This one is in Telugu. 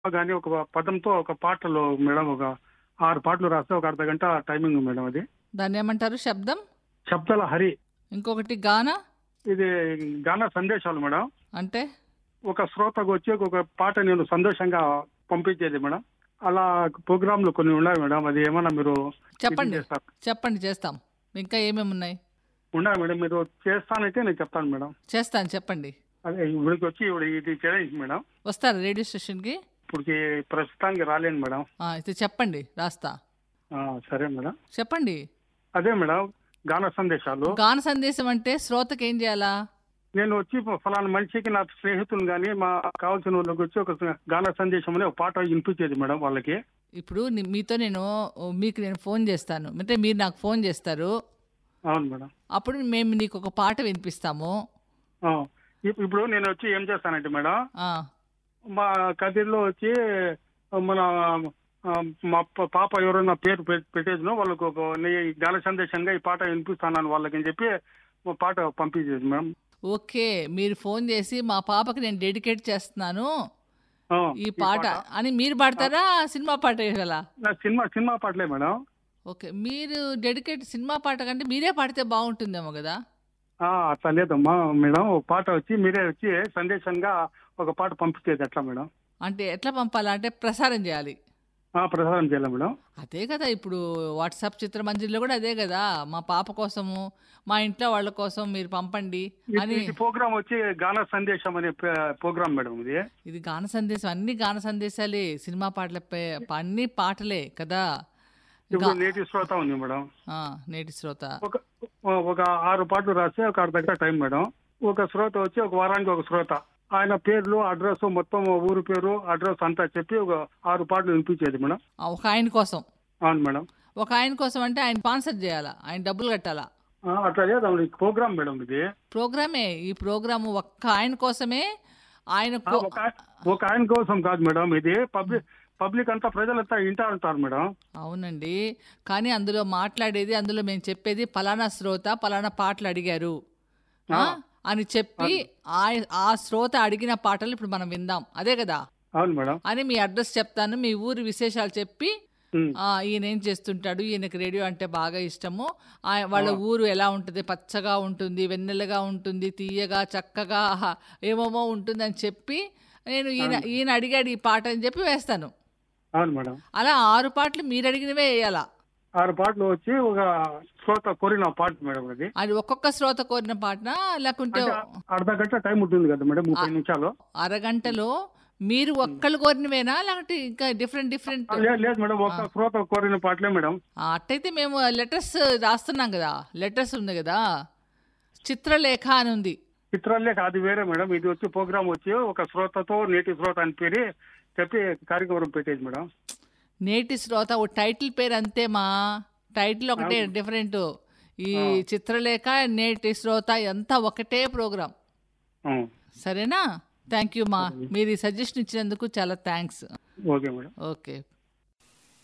కానీ ఒక పదంతో ఒక పాటలు మేడం ఒక ఆరు పాటలు రాస్తే ఒక అర్ధ గంట టైమింగ్ మేడం అది దాన్ని ఏమంటారు శబ్దం శబ్దాల హరి ఇంకొకటి గాన ఇది గాన సందేశాలు మేడం అంటే ఒక శ్రోతకు వచ్చి ఒక పాట నేను సంతోషంగా పంపించేది మేడం అలా ప్రోగ్రాంలు కొన్ని ఉన్నాయి మేడం అది ఏమన్నా మీరు చెప్పండి ఇది చేస్తారు చెప్పండి చేస్తాం ఇంకా ఏమేమి ఉన్నాయి ఉన్నాయి మేడం మీరు చేస్తానైతే నేను చెప్తాను మేడం చేస్తాను చెప్పండి అదే ఇప్పటికి వచ్చి ఇప్పుడు ఇది చేయండి మేడం వస్తారు రేడియో స్టేషన్కి ఇప్పటికి ప్రస్తుతానికి రాలేను మేడం ఆ, అయితే చెప్పండి రాస్తా ఆ, సరే మేడం చెప్పండి అదే మేడం గాన సందేశాలు గాన సందేశం అంటే శ్రోతకి ఏం చేయాలా నేను వచ్చి ఫలానా మనిషికి నా స్నేహితులు కానీ మా కావాల్సిన వాళ్ళకి వచ్చి ఒక గాన సందేశం అనే ఒక పాట వినిపించేది మేడం వాళ్ళకి ఇప్పుడు ని- మీతో నేను ఓ, మీకు నేను ఫోన్ చేస్తాను అంటే మీరు నాకు ఫోన్ చేస్తారు అవును మేడం అప్పుడు మేము నీకు ఒక పాట వినిపిస్తాము ఆ, ఇప్- ఇప్పుడు నేను వచ్చి ఏం చేస్తానంటే మేడం ఆ, మా కదిర్లో వచ్చి మన ఆ, మా ప- పాప ఎవరైనా పేరు పె- పెట్టేదినో వాళ్ళకు ఒక నీ గాన సందేశంగా ఈ పాట వినిపిస్తాను వాళ్ళకి అని చెప్పి ఒక పాట పంపించేది మేడం ఓకే మీరు ఫోన్ చేసి మా పాపకి నేను డెడికేట్ చేస్తున్నాను ఆ, ఈ పాట అని మీరు పాడతారా సినిమా పాట వేయాలా నా సినిమా సినిమా పాటలే మేడం ఓకే మీరు డెడికేట్ సినిమా పాట కంటే మీరే పాడితే బాగుంటుందేమో కదా ఆ, అట్లా లేదమ్మా మేడం ఒక పాట వచ్చి మీరే వచ్చి సందేశంగా ఒక పాట పంపించేది ఎట్లా మేడం అంటే ఎట్లా పంపాలా అంటే ప్రసారం చేయాలి ఆ, ప్రసారం చేయాలి మేడం అదే కదా ఇప్పుడు వాట్సాప్ చిత్రమంజరిలో కూడా అదే కదా మా పాప కోసము మా ఇంట్లో వాళ్ళ కోసం మీరు పంపండి ఇది- అని ఇది ప్రోగ్రామ్ వచ్చి గాన సందేశం అనే ప్రోగ్రామ్ మేడం ఇది ఇది గాన సందేశం అన్ని గాన సందేశాలే సినిమా పాటల పే- అన్ని పాటలే కదా ఇప్పుడు నేటి శ్రోత ఉంది మేడం ఆ, నేటి శ్రోత ఒక ఒక ఆరు పాటలు రాస్తే ఒక అర్ధ గంట టైం మేడం ఒక శ్రోత వచ్చి ఒక వారానికి ఒక శ్రోత ఆయన పేర్లు అడ్రస్ మొత్తం ఊరు పేరు అడ్రస్ అంతా చెప్పి ఒక ఆరు పాటలు వినిపించేది మేడం ఆ, ఒక ఆయన కోసం అవును మేడం ఒక ఆయన కోసం అంటే ఆయన స్పాన్సర్ చేయాలా ఆయన డబ్బులు కట్టాలా ఆ, అట్లా లేదు ప్రోగ్రామ్ మేడం ఇది ప్రోగ్రామే ఈ ప్రోగ్రాము ఒక్క ఆయన కోసమే ఆయన ఆ, కో- ఒక ఆయ- ఒక ఆయన కోసం కాదు మేడం ఇది పబ్లిక్ పబ్లిక్ అంతా ప్రజలంతా వింటా ఉంటారు మేడం అవునండి కానీ అందులో మాట్లాడేది అందులో మేము చెప్పేది పలానా శ్రోత పలానా పాటలు అడిగారు ఆ? ఆ. అని చెప్పి ఆ- ఆ శ్రోత అడిగిన పాటలు ఇప్పుడు మనం విందాం అదే కదా అవును మేడం అని మీ అడ్రస్ చెప్తాను మీ ఊరి విశేషాలు చెప్పి ఉమ్. ఆ, ఈయన ఏం చేస్తుంటాడు ఈయనకి రేడియో అంటే బాగా ఇష్టము ఆ- వాళ్ళ ఊరు ఎలా ఉంటుంది పచ్చగా ఉంటుంది వెన్నెలగా ఉంటుంది తీయగా చక్కగా ఆహా, ఏమేమో ఉంటుంది అని చెప్పి నేను ఈయన ఈయన అడిగాడు ఈ పాట అని చెప్పి వేస్తాను అవును మేడం అలా ఆరు పాటలు మీరు అడిగినవే వేయాలా ఆరు పాటలు వచ్చి ఒక శ్రోత కోరిన పాట మేడం అది అది ఒక్కొక్క శ్రోత కోరిన పాటనా లేకుంటే అంటే అర్ధ గంట టైం ఉంటుంది కదా మేడం ముప్పై నిమిషాలు అరగంటలో మీరు ఒక్కళ్ళు కోరినవేనా లేకుంటే ఇంకా డిఫరెంట్ డిఫరెంట్ ఆ, లేదు లేదు మేడం ఒక శ్రోత కోరిన పాటలే మేడం అట్టయితే మేము లెటర్స్ రాస్తున్నాం కదా లెటర్స్ ఉంది కదా చిత్రలేఖ అని ఉంది చిత్రాలే అది వేరే మేడం ఇది వచ్చి ప్రోగ్రామ్ వచ్చి ఒక శ్రోతతో నేటి శ్రోత అని పేరు చెప్పి కార్యక్రమం పెట్టేది మేడం నేటి శ్రోత ఓ టైటిల్ పేరు అంతే మా టైటిల్ ఒకటే డిఫరెంట్ ఈ చిత్రలేఖ నేటి శ్రోత ఎంత ఒకటే ప్రోగ్రామ్ ఆ, సరేనా థ్యాంక్ యూ మా మీరు ఈ సజెషన్ ఇచ్చినందుకు చాలా థ్యాంక్స్ ఓకే మేడం ఓకే